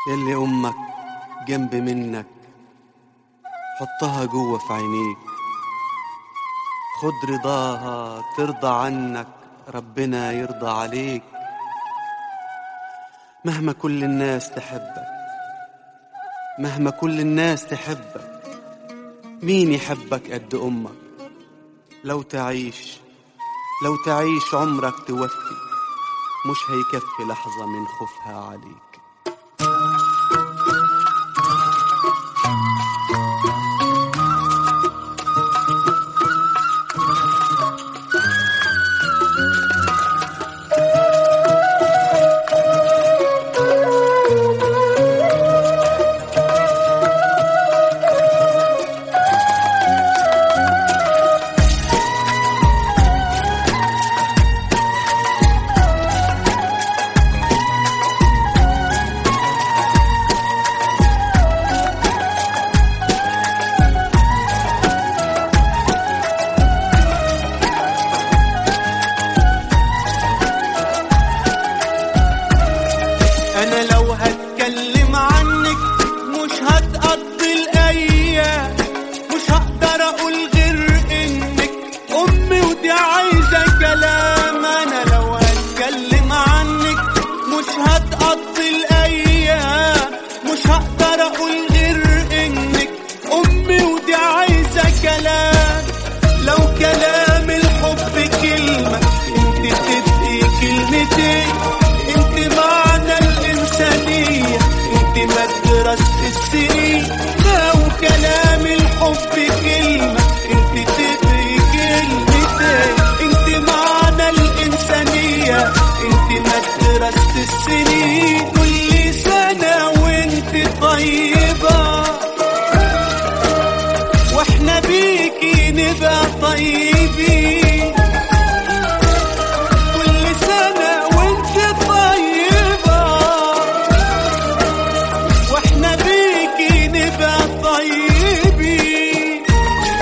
يلي أمك جنب منك حطها جوه في عينيك خد رضاها ترضى عنك ربنا يرضى عليك مهما كل الناس تحبك مهما كل الناس تحبك مين يحبك قد أمك لو تعيش لو تعيش عمرك توفي مش هيكفي لحظة من خوفها عليك انا لو هتكلم عنك مش هتقضي الايام مش هقدر اقول غير انك امي ودي عايزه كلام انا لو هتكلم عنك مش هتقضي الايام مش هقدر اقول غير انك امي ودي عايزه كلام لو كلام الحب كلمه انت تبقي كلمتين انت معنى الانسانيه انت مدرسه السنين لو كلام الحب كلمه انت تبقي كلمتين انت معنى الانسانيه انت مدرسه السنين كل سنه وانت طيبه واحنا بيكي نبقى طيبين كل سنة وانت طيبة واحنا بيكي نبقى طيبين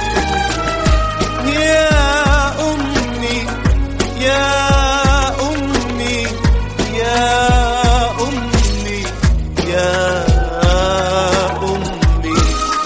يا أمي يا أمي يا أمي يا أمي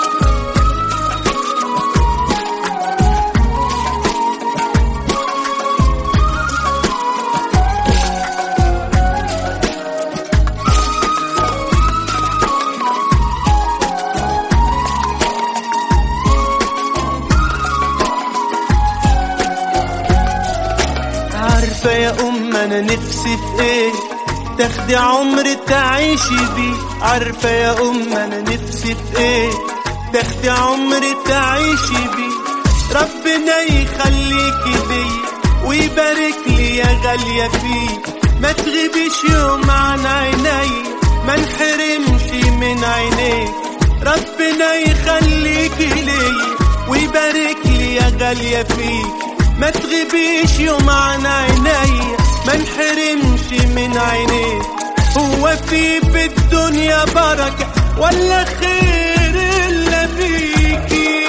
عارفة يا أم أنا نفسي في إيه تاخدي عمر تعيشي بيه عارفة يا أم أنا نفسي في إيه تاخدي عمر تعيشي بيه ربنا يخليكي ليا ويبارك لي يا غالية فيه ما تغيبيش يوم عن عيني ما نحرمش من عينيك ربنا يخليكي ليا ويبارك لي يا غالية فيه ما تغيبيش يوم عن عيني ما نحرمش من عينيك هو في في الدنيا بركة ولا خير إلا فيكي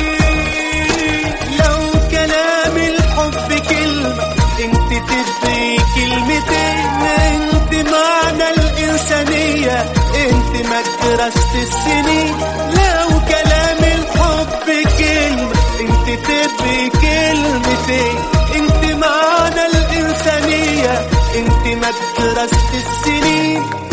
لو كلام الحب كلمة انت تدي كلمتين انت معنى الإنسانية انت مدرسة السنين لو كلام الحب كلمة انت تدي كلمتين انت معنى الإنسانية انت مدرسة السنين